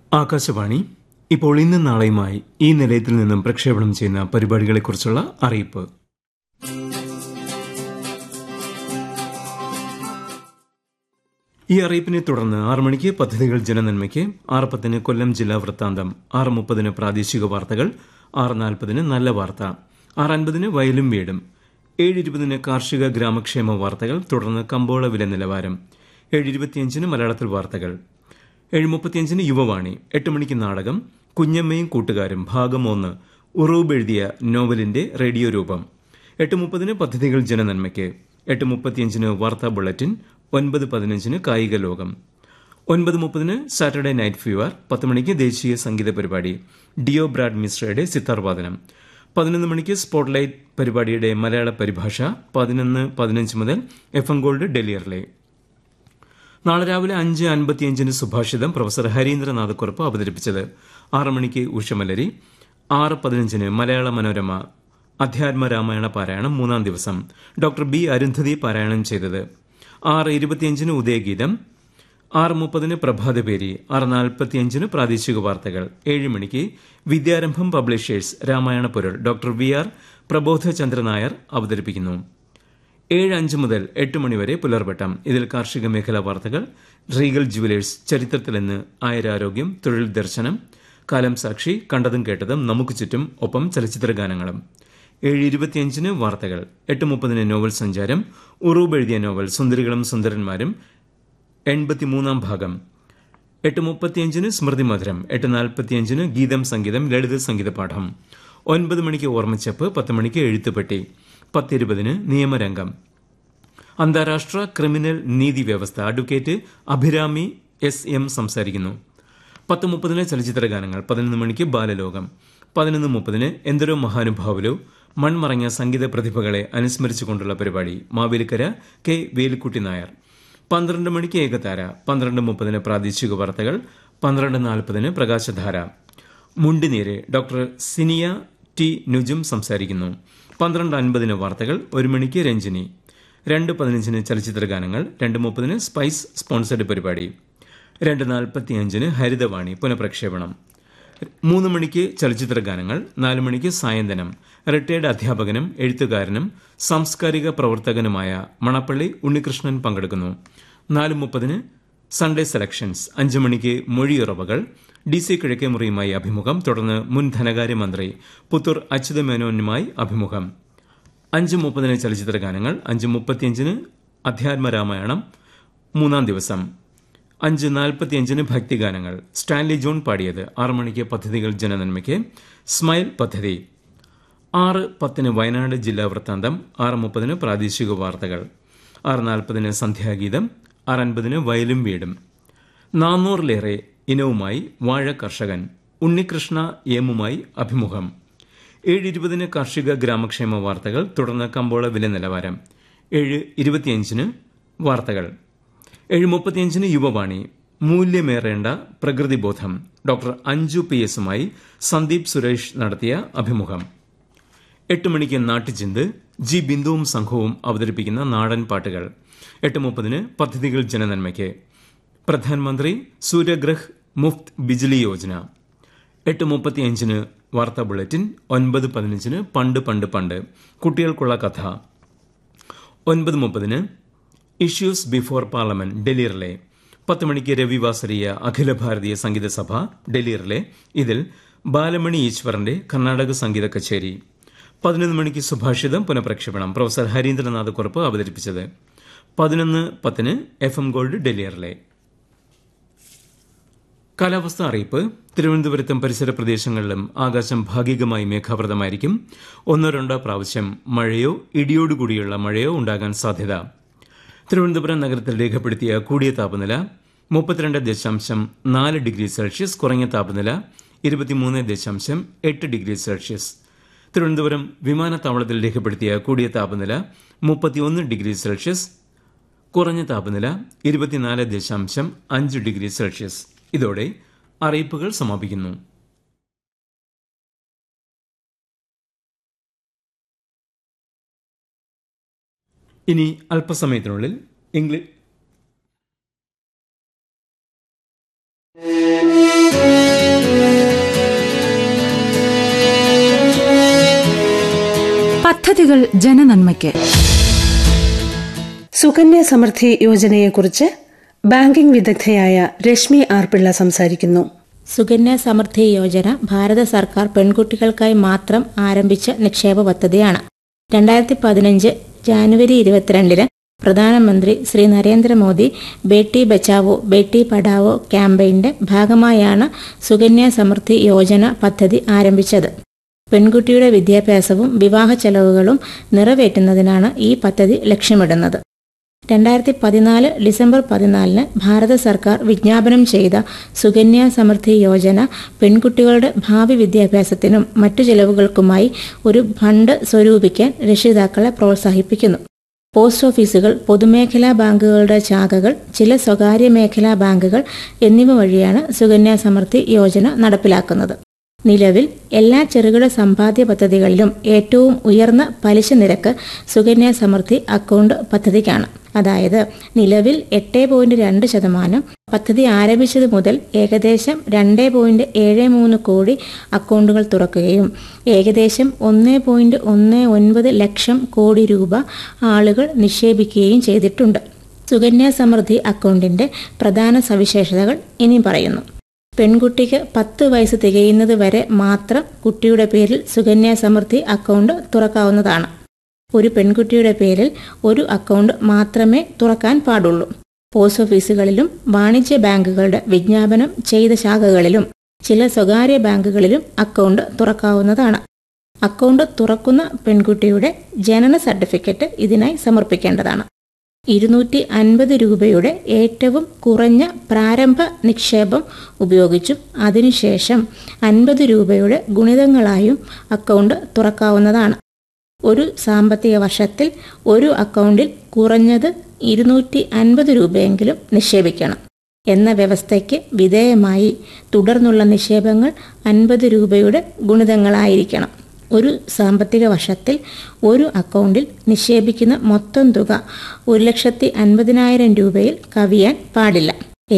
ആകാശവാണി ഇപ്പോൾ ഇന്നും നാളെയുമായി ഈ നിലയത്തിൽ നിന്നും പ്രക്ഷേപണം ചെയ്യുന്ന പരിപാടികളെക്കുറിച്ചുള്ള അറിയിപ്പ് ഈ അറിയിപ്പിനെ തുടർന്ന് ആറ് മണിക്ക് പദ്ധതികൾ ജനനന്മയ്ക്ക് ആറ് പത്തിന് കൊല്ലം ജില്ലാ വൃത്താന്തം ആറ് മുപ്പതിന് പ്രാദേശിക വാർത്തകൾ ആറ് നാൽപ്പതിന് നല്ല വാർത്ത ആറ് അൻപതിന് വയലും വീടും ഏഴ് ഇരുപതിന് കാർഷിക ഗ്രാമക്ഷേമ വാർത്തകൾ തുടർന്ന് കമ്പോള വില നിലവാരം ഏഴ് ഇരുപത്തിയഞ്ചിന് മലയാളത്തിൽ വാർത്തകൾ ഏഴ് മുപ്പത്തിയഞ്ചിന് യുവവാണി എട്ട് മണിക്ക് നാടകം കുഞ്ഞമ്മയും കൂട്ടുകാരും ഭാഗം ഒന്ന് ഉറൂബ് എഴുതിയ നോവലിന്റെ റേഡിയോ രൂപം എട്ട് മുപ്പതിന് പദ്ധതികൾ ജനനന്മയ്ക്ക് എട്ട് മുപ്പത്തിയഞ്ചിന് വാർത്താ ബുള്ളറ്റിൻ ഒൻപത് പതിനഞ്ചിന് കായിക ലോകം ഒൻപത് മുപ്പതിന് സാറ്റർഡേ നൈറ്റ് ഫീവർ പത്ത് മണിക്ക് ദേശീയ സംഗീത പരിപാടി ഡിയോ ബ്രാഡ് മിശ്രയുടെ സിത്താർ വാദനം പതിനൊന്ന് മണിക്ക് സ്പോട്ട്ലൈറ്റ് പരിപാടിയുടെ മലയാള പരിഭാഷ പതിനൊന്ന് പതിനഞ്ച് മുതൽ എഫ് എം ഗോൾഡ് ഡൽഹിയറിലെ നാളെ രാവിലെ അഞ്ച് അൻപത്തിയഞ്ചിന് സുഭാഷിതം പ്രൊഫസർ ഹരീന്ദ്രനാഥ് കുറുപ്പ് അവതരിപ്പിച്ചത് ആറ് മണിക്ക് ഉഷമലരി ആറ് പതിനഞ്ചിന് മലയാള മനോരമ അധ്യാത്മ രാമായണ പാരായണം മൂന്നാം ദിവസം ഡോക്ടർ ബി അരുന്ധതി പാരായണം ചെയ്തത് ആറ് ഇരുപത്തിയഞ്ചിന് ഉദയഗീതം ആറ് മുപ്പതിന് പ്രഭാതപേരി ആറ് നാൽപ്പത്തിയഞ്ചിന് പ്രാദേശിക വാർത്തകൾ ഏഴ് മണിക്ക് വിദ്യാരംഭം publishers Ramayana Porul doctor V R Prabodhachandra Nair അവതരിപ്പിക്കുന്നു ഏഴ് അഞ്ച് മുതൽ എട്ട് മണിവരെ പുലർവട്ടം ഇതിൽ കാർഷിക മേഖലാ വാർത്തകൾ റീഗൽ ജുവലേഴ്സ് ചരിത്രത്തിലെന്ന് ആയുരാരോഗ്യം തൊഴിൽ ദർശനം കാലം സാക്ഷി കണ്ടതും കേട്ടതും നമുക്ക് ചുറ്റും ഒപ്പം ചലച്ചിത്ര ഗാനങ്ങളും ഏഴ് ഇരുപത്തിയഞ്ചിന് വാർത്തകൾ എട്ട് മുപ്പതിന് നോവൽ സഞ്ചാരം ഉറൂബ് എഴുതിയ നോവൽ സുന്ദരികളും സുന്ദരന്മാരും എൺപത്തിമൂന്നാം ഭാഗം എട്ട് മുപ്പത്തിയഞ്ചിന് സ്മൃതി മധുരം എട്ട് നാൽപ്പത്തിയഞ്ചിന് ഗീതം സംഗീതം ലളിത സംഗീത പാഠം ഒൻപത് മണിക്ക് ഓർമ്മച്ചപ്പ് പത്ത് മണിക്ക് എഴുത്തുപെട്ടി പത്തിരുപതിന് നിയമരംഗം അന്താരാഷ്ട്ര ക്രിമിനൽ നീതി വ്യവസ്ഥ അഡ്വക്കേറ്റ് അഭിരാമി എസ് എം സംസാരിക്കുന്നു പത്ത് മുപ്പതിന് ചലച്ചിത്ര ഗാനങ്ങൾ പതിനൊന്ന് മണിക്ക് ബാലലോകം പതിനൊന്ന് മുപ്പതിന് എന്തൊരു മഹാനുഭാവലോ മൺമറഞ്ഞ സംഗീത പ്രതിഭകളെ അനുസ്മരിച്ചുകൊണ്ടുള്ള പരിപാടി മാവേലിക്കര കെ വേലിക്കുട്ടി നായർ പന്ത്രണ്ട് മണിക്ക് ഏകതാര പന്ത്രണ്ട് മുപ്പതിന് പ്രാദേശിക വാർത്തകൾ പന്ത്രണ്ട് നാൽപ്പതിന് പ്രകാശധാര മുണ്ടിനീര് ഡോക്ടർ സിനിയ ടി നുജും സംസാരിക്കുന്നു പന്ത്രണ്ട് അൻപതിന് വാർത്തകൾ ഒരു മണിക്ക് രഞ്ജിനി രണ്ട് പതിനഞ്ചിന് ചലച്ചിത്ര ഗാനങ്ങൾ രണ്ട് മുപ്പതിന് സ്പൈസ് സ്പോൺസർഡ് പരിപാടി രണ്ട് നാൽപ്പത്തിയഞ്ചിന് ഹരിതവാണി പുനഃപ്രക്ഷേപണം മൂന്ന് മണിക്ക് ചലച്ചിത്ര ഗാനങ്ങൾ നാല് മണിക്ക് സായന്തനം റിട്ടയർഡ് അധ്യാപകനും എഴുത്തുകാരനും സാംസ്കാരിക പ്രവർത്തകനുമായ മണപ്പള്ളി ഉണ്ണികൃഷ്ണൻ പങ്കെടുക്കുന്നു നാല് മുപ്പതിന് സൺഡേ സെലക്ഷൻസ് അഞ്ചു മണിക്ക് മൊഴിയുറവകൾ ഡി സി കിഴക്കേമുറിയുമായി അഭിമുഖം തുടർന്ന് മുൻ ധനകാര്യമന്ത്രി പുത്തൂർ അച്യുത മേനോനുമായി അഭിമുഖം അഞ്ച് മുപ്പതിന് ചലച്ചിത്ര ഗാനങ്ങൾ അഞ്ച് മുപ്പത്തിയഞ്ചിന് അധ്യാത്മരാമായണം മൂന്നാം ദിവസം അഞ്ച് നാൽപ്പത്തിയഞ്ചിന് ഭക്തിഗാനങ്ങൾ സ്റ്റാൻലി ജോൺ പാടിയത് ആറ് മണിക്ക് പദ്ധതികൾ ജനനന്മയ്ക്ക് സ്മൈൽ പദ്ധതി ആറ് പത്തിന് വയനാട് ജില്ലാ വൃത്താന്തം ആറ് മുപ്പതിന് പ്രാദേശിക വാർത്തകൾ ആറ് നാൽപ്പതിന് സന്ധ്യാഗീതം ആറ് അൻപതിന് വയലും വീടും നാനൂറിലേറെ ഇനവുമായി വാഴ കർഷകൻ ഉണ്ണികൃഷ്ണ ഏമുമായി അഭിമുഖം ഏഴ് ഇരുപതിന് കാർഷിക ഗ്രാമക്ഷേമ വാർത്തകൾ തുടർന്ന് കമ്പോള വില നിലവാരം ഏഴ് ഇരുപത്തിയഞ്ചിന് വാർത്തകൾ ഏഴ് മുപ്പത്തിയഞ്ചിന് യുവവാണി മൂല്യമേറേണ്ട പ്രകൃതിബോധം ഡോക്ടർ അഞ്ജു പി എസുമായി സന്ദീപ് സുരേഷ് നടത്തിയ അഭിമുഖം എട്ട് മണിക്ക് നാട്ടുചിന്ത് ജി ബിന്ദുവും സംഘവും അവതരിപ്പിക്കുന്ന നാടൻ പാട്ടുകൾ എട്ട് മുപ്പതിന് പദ്ധതികൾ ജനനന്മയ്ക്ക് പ്രധാനമന്ത്രി സൂര്യഗ്രഹ് മുഫ്ത് ബിജ്ലി യോജന എട്ട് മുപ്പത്തിയഞ്ചിന് വാർത്താ ബുള്ളറ്റിൻ ഒൻപത് പതിനഞ്ചിന് പണ്ട് പണ്ട് പണ്ട് കുട്ടികൾക്കുള്ള കഥ ഒൻപത് മുപ്പതിന് issues before parliament Delhi relay പത്ത് മണിക്ക് രവിവാസരീയ അഖില ഭാരതീയ സംഗീത സഭ ഡൽഹി റിലേ ഇതിൽ ബാലമണി ഈശ്വറിന്റെ കർണാടക സംഗീത കച്ചേരി പതിനൊന്ന് മണിക്ക് സുഭാഷിതം പുനഃപ്രക്ഷേപണം പ്രൊഫസർ ഹരീന്ദ്രനാഥ് കുറുപ്പ് അവതരിപ്പിച്ചത് പതിനൊന്ന് പത്തിന് F M gold Delhi relay കാലാവസ്ഥ അറിയിപ്പ് തിരുവനന്തപുരത്തും പരിസര പ്രദേശങ്ങളിലും ആകാശം ഭാഗികമായി മേഘാവൃതമായിരിക്കും ഒന്നോ രണ്ടോ പ്രാവശ്യം മഴയോ ഇടിയോടുകൂടിയുള്ള മഴയോ ഉണ്ടാകാൻ സാധ്യത തിരുവനന്തപുരം നഗരത്തിൽ രേഖപ്പെടുത്തിയ കൂടിയ താപനില മുപ്പത്തിരണ്ട് ദശാംശം നാല് ഡിഗ്രി സെൽഷ്യസ് കുറഞ്ഞ താപനില ഇരുപത്തിമൂന്ന് ദശാംശം എട്ട് ഡിഗ്രി സെൽഷ്യസ് തിരുവനന്തപുരം വിമാനത്താവളത്തിൽ രേഖപ്പെടുത്തിയ കൂടിയ താപനില മുപ്പത്തിയൊന്ന് ഡിഗ്രി സെൽഷ്യസ് കുറഞ്ഞ താപനില ഇരുപത്തിനാല് ദശാംശം അഞ്ച് ഡിഗ്രി സെൽഷ്യസ് ഇതോടെ അറിയിപ്പുകൾ സമാപിക്കുന്നു ഇനി അല്പസമയത്തിനുള്ളിൽ ഇംഗ്ലീഷ് പദ്ധതികൾ ജനനന്മയ്ക്ക് സുകന്യ സമൃദ്ധി യോജനയെക്കുറിച്ച് ബാങ്കിംഗ് വിദഗ്ധയായ രശ്മി ആർ പിള്ള സംസാരിക്കുന്നു സുകന്യ സമൃദ്ധി യോജന ഭാരത സർക്കാർ പെൺകുട്ടികൾക്കായി മാത്രം ആരംഭിച്ച നിക്ഷേപ പദ്ധതിയാണ് രണ്ടായിരത്തി പതിനഞ്ച് ജാനുവരി ഇരുപത്തിരണ്ടിന് പ്രധാനമന്ത്രി ശ്രീ നരേന്ദ്രമോദി ബേട്ടി ബച്ചാവോ ബേട്ടി പഠാവോ ക്യാമ്പയിന്റെ ഭാഗമായാണ് സുകന്യ സമൃദ്ധി യോജന പദ്ധതി ആരംഭിച്ചത് പെൺകുട്ടിയുടെ വിദ്യാഭ്യാസവും വിവാഹ ചെലവുകളും നിറവേറ്റുന്നതിനാണ് ഈ പദ്ധതി ലക്ഷ്യമിടുന്നത് രണ്ടായിരത്തി പതിനാല് ഡിസംബർ പതിനാലിന് ഭാരത സർക്കാർ വിജ്ഞാപനം ചെയ്ത സുകന്യ സമൃദ്ധി യോജന പെൺകുട്ടികളുടെ ഭാവി വിദ്യാഭ്യാസത്തിനും മറ്റു ചെലവുകൾക്കുമായി ഒരു ഫണ്ട് സ്വരൂപിക്കാൻ രക്ഷിതാക്കളെ പ്രോത്സാഹിപ്പിക്കുന്നു പോസ്റ്റ് ഓഫീസുകൾ പൊതുമേഖലാ ബാങ്കുകളുടെ ശാഖകൾ ചില സ്വകാര്യ മേഖലാ ബാങ്കുകൾ എന്നിവ വഴിയാണ് സുകന്യ സമൃദ്ധി യോജന നടപ്പിലാക്കുന്നത് നിലവിൽ എല്ലാ ചെറുകിട സമ്പാദ്യ പദ്ധതികളിലും ഏറ്റവും ഉയർന്ന പലിശ നിരക്ക് സുകന്യ സമൃദ്ധി അക്കൗണ്ട് പദ്ധതിക്കാണ് അതായത് നിലവിൽ എട്ട് പോയിന്റ് രണ്ട് ശതമാനം പദ്ധതി ആരംഭിച്ചത് മുതൽ ഏകദേശം രണ്ട് പോയിന്റ് ഏഴ് മൂന്ന് കോടി അക്കൗണ്ടുകൾ തുറക്കുകയും ഏകദേശം ഒന്ന് പോയിന്റ് ഒന്ന് ഒൻപത് ലക്ഷം കോടി രൂപ ആളുകൾ നിക്ഷേപിക്കുകയും ചെയ്തിട്ടുണ്ട് സുകന്യ സമൃദ്ധി അക്കൗണ്ടിന്റെ പ്രധാന സവിശേഷതകൾ ഇനി പറയുന്നു പെൺകുട്ടിക്ക് പത്ത് വയസ്സ് തികയുന്നത് വരെ മാത്രം കുട്ടിയുടെ പേരിൽ സുകന്യ സമൃദ്ധി അക്കൗണ്ട് തുറക്കാവുന്നതാണ് ഒരു പെൺകുട്ടിയുടെ പേരിൽ ഒരു അക്കൗണ്ട് മാത്രമേ തുറക്കാൻ പാടുള്ളൂ പോസ്റ്റ് ഓഫീസുകളിലും വാണിജ്യ ബാങ്കുകളുടെ വിജ്ഞാപനം ചെയ്ത ശാഖകളിലും ചില സ്വകാര്യ ബാങ്കുകളിലും അക്കൗണ്ട് തുറക്കാവുന്നതാണ് അക്കൗണ്ട് തുറക്കുന്ന പെൺകുട്ടിയുടെ ജനന സർട്ടിഫിക്കറ്റ് ഇതിനായി സമർപ്പിക്കേണ്ടതാണ് ഇരുന്നൂറ്റി അൻപത് രൂപയുടെ ഏറ്റവും കുറഞ്ഞ പ്രാരംഭ നിക്ഷേപം ഉപയോഗിച്ചും അതിനുശേഷം അൻപത് രൂപയുടെ ഗുണിതങ്ങളായും അക്കൗണ്ട് തുറക്കാവുന്നതാണ് ഒരു സാമ്പത്തിക വർഷത്തിൽ ഒരു അക്കൗണ്ടിൽ കുറഞ്ഞത് ഇരുന്നൂറ്റി അൻപത് രൂപയെങ്കിലും നിക്ഷേപിക്കണം എന്ന വ്യവസ്ഥയ്ക്ക് വിധേയമായി തുടർന്നുള്ള നിക്ഷേപങ്ങൾ അൻപത് രൂപയുടെ ഗുണിതങ്ങളായിരിക്കണം ഒരു സാമ്പത്തിക വർഷത്തിൽ ഒരു അക്കൗണ്ടിൽ നിക്ഷേപിക്കുന്ന മൊത്തം തുക ഒരു ലക്ഷത്തി അൻപതിനായിരം രൂപയിൽ കവിയാൻ പാടില്ല